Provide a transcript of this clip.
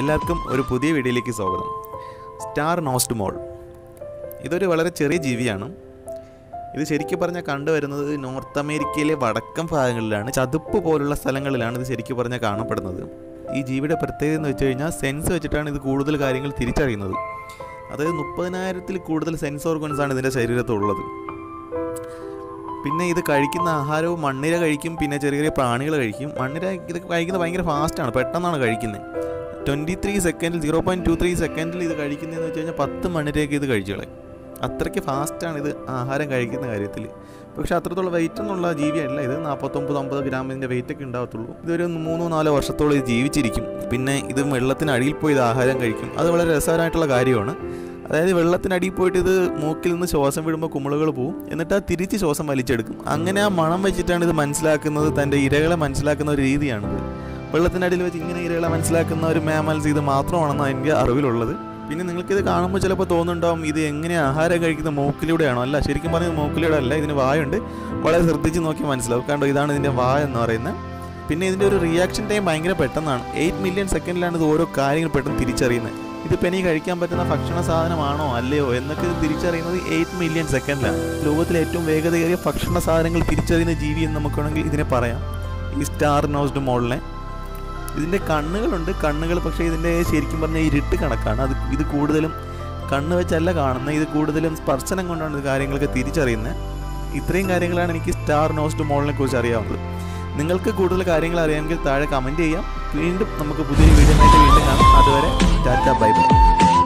എല്ലാവർക്കും ഒരു പുതിയ വീഡിയോയിലേക്ക് സ്വാഗതം സ്റ്റാർ നോസ്റ്റ് മോൾ ഇതൊരു വളരെ ചെറിയ ജീവിയാണ് ഇത് ശരിക്കും പറഞ്ഞാൽ കണ്ടുവരുന്നത് നോർത്ത് അമേരിക്കയിലെ വടക്കൻ ഭാഗങ്ങളിലാണ് ചതുപ്പ് പോലുള്ള സ്ഥലങ്ങളിലാണ് ഇത് ശരിക്കും പറഞ്ഞാൽ കാണപ്പെടുന്നത് ഈ ജീവിയുടെ പ്രത്യേകത എന്ന് വെച്ച് കഴിഞ്ഞാൽ സെൻസ് വെച്ചിട്ടാണ് ഇത് കൂടുതൽ കാര്യങ്ങൾ തിരിച്ചറിയുന്നത് അതായത് മുപ്പതിനായിരത്തിൽ കൂടുതൽ സെൻസ് ഓർഗൻസ് ആണ് ഇതിൻ്റെ ശരീരത്തുള്ളത് പിന്നെ ഇത് കഴിക്കുന്ന ആഹാരവും മണ്ണിര കഴിക്കും പിന്നെ ചെറിയ ചെറിയ പ്രാണികൾ കഴിക്കും മണ്ണിര ഇത് കഴിക്കുന്നത് ഭയങ്കര ഫാസ്റ്റാണ് പെട്ടെന്നാണ് കഴിക്കുന്നത് ട്വൻറ്റി ത്രീ സെക്കൻഡിൽ സീറോ പോയിൻറ്റ് ടു ത്രീ സെക്കൻഡിൽ ഇത് കഴിക്കുന്നതെന്ന് വെച്ച് കഴിഞ്ഞാൽ പത്ത് മണ്ണിരയൊക്കെ ഇത് കഴിച്ചു കളയും അത്രയ്ക്ക് ഫാസ്റ്റാണ് ഇത് ആഹാരം കഴിക്കുന്ന കാര്യത്തിൽ പക്ഷേ അത്രത്തോളം വെയിറ്റ് എന്നുള്ള ജീവിയല്ല ഇത് നാൽപ്പത്തൊമ്പത് അമ്പത് ഗ്രാമിൻ്റെ വെയിറ്റ് ഒക്കെ ഉണ്ടാകത്തുള്ളൂ ഇതൊരു മൂന്നോ നാലോ വർഷത്തോളം ഇത് ജീവിച്ചിരിക്കും പിന്നെ ഇത് വെള്ളത്തിന് അടിയിൽ പോയി ഇത് ആഹാരം കഴിക്കും അത് വളരെ രസകരമായിട്ടുള്ള കാര്യമാണ് അതായത് വെള്ളത്തിനടിയിൽ പോയിട്ട് ഇത് മൂക്കിൽ നിന്ന് ശ്വാസം വിടുമ്പോൾ കുമിളുകൾ പോവും എന്നിട്ട് ആ തിരിച്ച് ശ്വാസം വലിച്ചെടുക്കും അങ്ങനെ ആ മണം വെച്ചിട്ടാണ് ഇത് മനസ്സിലാക്കുന്നത് തൻ്റെ ഇരകളെ മനസ്സിലാക്കുന്ന ഒരു രീതിയാണിത് വെള്ളത്തിനടിയിൽ വെച്ച് ഇങ്ങനെ ഇരകളെ മനസ്സിലാക്കുന്ന ഒരു മാമൽസ് ഇത് മാത്രമാണെന്നാണ് എനിക്ക് അറിവിലുള്ളത് പിന്നെ നിങ്ങൾക്കിത് കാണുമ്പോൾ ചിലപ്പോൾ തോന്നുന്നുണ്ടാവും ഇത് എങ്ങനെ ആഹാരം കഴിക്കുന്ന മൂക്കിലൂടെയാണോ അല്ല ശരിക്കും പറഞ്ഞത് മൂക്കിലൂടെ അല്ല ഇതിന് വായുണ്ട് വളരെ ശ്രദ്ധിച്ച് നോക്കി മനസ്സിലാവും കണ്ടോ ഇതാണ് ഇതിൻ്റെ വായ എന്ന് പറയുന്നത് പിന്നെ ഇതിൻ്റെ ഒരു റിയാക്ഷൻ ടൈം ഭയങ്കര പെട്ടെന്നാണ് എയ്റ്റ് മില്യൺ സെക്കൻഡിലാണ് ഇത് ഓരോ കാര്യങ്ങൾ പെട്ടെന്ന് തിരിച്ചറിയുന്നത് ഇതിപ്പോൾ എനിക്ക് കഴിക്കാൻ പറ്റുന്ന ഭക്ഷണ സാധനമാണോ അല്ലയോ എന്നൊക്കെ ഇത് തിരിച്ചറിയുന്നത് എയ്റ്റ് മില്യൺ സെക്കൻഡിലാണ് ലോകത്തിലെ ഏറ്റവും വേഗതയേറിയ ഭക്ഷണ സാധനങ്ങൾ തിരിച്ചറിയുന്ന ജീവി എന്ന് നമുക്ക് വേണമെങ്കിൽ ഇതിനെ പറയാം ഈ സ്റ്റാർ നോസ്ഡ് മോളിനെ ഇതിൻ്റെ കണ്ണുകളുണ്ട് കണ്ണുകൾ പക്ഷേ ഇതിൻ്റെ ശരിക്കും പറഞ്ഞാൽ ഇരുട്ട് കണക്കാണ് അത് ഇത് കൂടുതലും കണ്ണ് വെച്ചല്ല കാണുന്നത് ഇത് കൂടുതലും സ്പർശനം കൊണ്ടാണ് ഇത് കാര്യങ്ങളൊക്കെ തിരിച്ചറിയുന്നത് ഇത്രയും കാര്യങ്ങളാണ് എനിക്ക് സ്റ്റാർ നോസ്ഡ് മോളിനെ കുറിച്ച് അറിയാവുന്നത് നിങ്ങൾക്ക് കൂടുതൽ കാര്യങ്ങൾ അറിയാമെങ്കിൽ താഴെ കമൻറ്റ് ചെയ്യാം വീണ്ടും നമുക്ക് പുതിയൊരു വീഡിയോ ആയിട്ട് വീണ്ടും കാണാം അതുവരെ ടാറ്റ ബൈ ബൈ